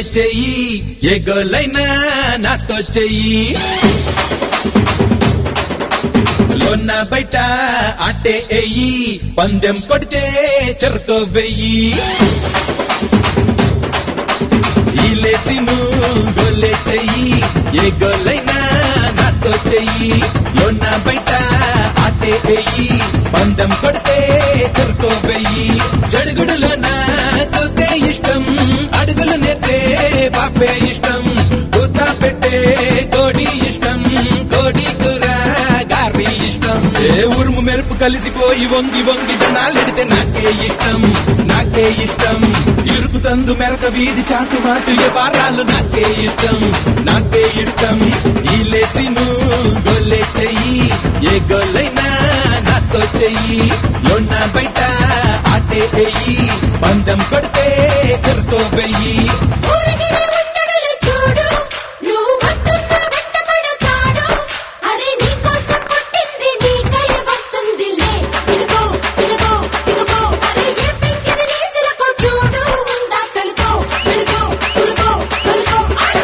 చెయ్యి ఏ గోలైనా నాతో చెయ్యి లోన బయట ఆటే ఎయ్యి పందెం కొడితే చెరుకో వెయ్యి ఈలేసి గొల్లే చెయ్యి ఏ గోలైనా నాతో చెయ్యి లోన బయట ఆటే ఎయ్యి పందెం కొడితే చెరుకో వెయ్యి జడుగుడులో నాకే ఇష్టం అడుగులు నేర్చే బాపే ఇష్టం కూత పెట్టే కోడి ఇష్టం కోడి కూర గారి ఇష్టం ఏ ఉరుము మెరుపు కలిసిపోయి వంగి వంగి దండాలెడితే నాకే ఇష్టం నాకే ఇష్టం ఇరుకు సందు మెరక వీధి చాటు మాటు ఏ వారాలు నాకే ఇష్టం నాకే ఇష్టం ఈ లేసి గొల్లే చెయ్యి ఏ గొల్లైనా నాతో చెయ్యి లోన బయట ఆటే ఎయ్యి పందం కొడితే చెరుకో వెయ్యి ఊరికినే ఉండడులు చూడు నువ్వు వస్తున్నా వెంటపడతాడు అరే నీకోసం పుట్టింది నీకై వస్తుందిలే ఇదిగో ఇదిగో ఇదిగో అరే ఏ పెంకిది నీసిలకో చూడు ఉందా తొలుకో వెలుకో తులుకో వెలుకో ఆడు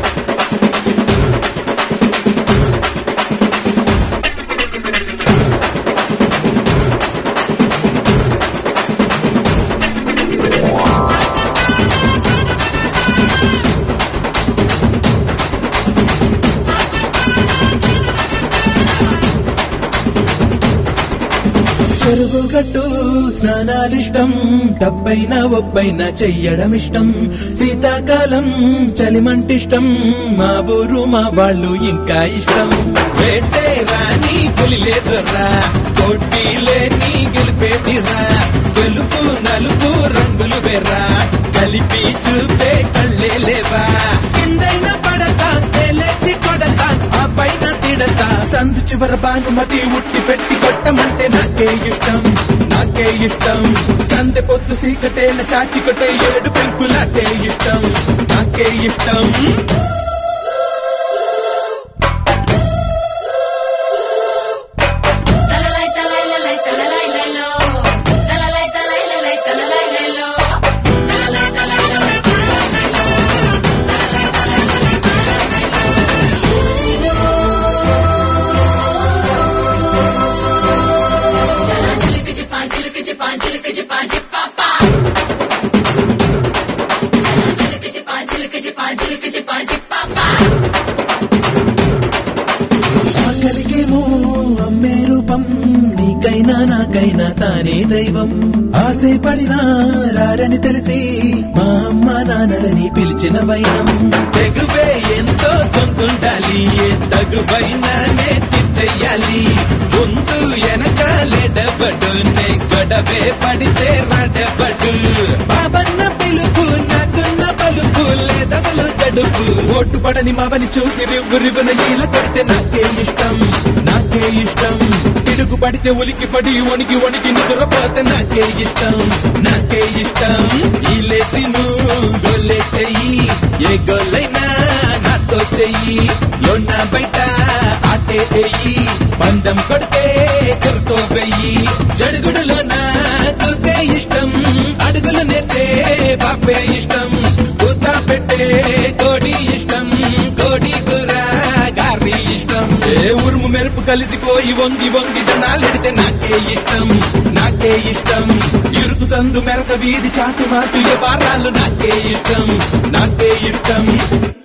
చెరువు గట్టు స్నానాలిష్టం డబ్బైన ఒబ్బైన చెయ్యడం ఇష్టం శీతాకాలం చలిమంటిష్టం మా ఊరు మా వాళ్ళు ఇంకా ఇష్టం వేటే రాని పులి లేదురా పోటీ లేని గెలిపేదిరా గెలుపు నలుపు రంగులు వేరా కలిపి చూపే కళ్ళే లేవా కిందైన పడతా లేచి కొడతా ఆ పైన తిడతా సందు చివర బానుమతి ఉట్టి పెట్టి కొట్టమంటే నాకే ఇష్టం నాకే ఇష్టం సందె పొద్దు సీకటేల చాచి కొట్టే ఏడు పెంకులాటే ఇష్టం నాకే ఇష్టం తలలై తలైలలై తలలైలైలో తలలై తలైలలై తలలైలైలో తలలై తలైలలై తలలైలైలో తలలై తలైలలై తలలైలైలో చలా చిలికి చిపా చిలికి చిపా చిలికి చిపా చిప్పా చలా చిలికి చిపా చిలికి చిపా చిలికి చిపా చిప్పా ఆకలికేమో అమ్మే రూపం నీకైనా నాకైనా తానే దైవం ఆసే పడినా రారని తెలిసి మా అమ్మ నాన్నలని పిలిచిన వైనం తెగువే ఎంతో కొంతుండాలి ఏ తగువైనానే తీర్చెయ్యాలి ముందు వెనకాలెడబడు నే గొడవే పడితే రడబడు బాబన్న పిలుపు నాకున్న పలుపు లేదసలు జడుపు ఓటు పడని మావని చూసి రివ్వు రివ్వున ఈల కొడితే నాకే ఇష్టం నాకే ఇష్టం పిడుగు పడితే ఉలికి పడి వణికి వణికి నిద్రపోతే నాకే ఇష్టం నాకే ఇష్టం ఈ లేసి గొల్లే చెయ్యి ఏ గొల్లైనా నాతో చెయ్యి లోన బయట ఆటే ఎయ్యి పందం కొడితే చెరుకో వెయ్యి జడుగుడులో నాకే ఇష్టం అడుగులు నేర్చే బాపే ఇష్టం కూత పెట్టే కోడి ఇష్టం కోడి కూర గారి ఇష్టం ఏ ఉరుము మెరుపు కలిసిపోయి వంగి వంగి దండాలెడితే నాకే ఇష్టం నాకే ఇష్టం ఇరుకు సందు మెరక వీధి చాటు మాటు ఏ వారాలు నాకే ఇష్టం నాకే ఇష్టం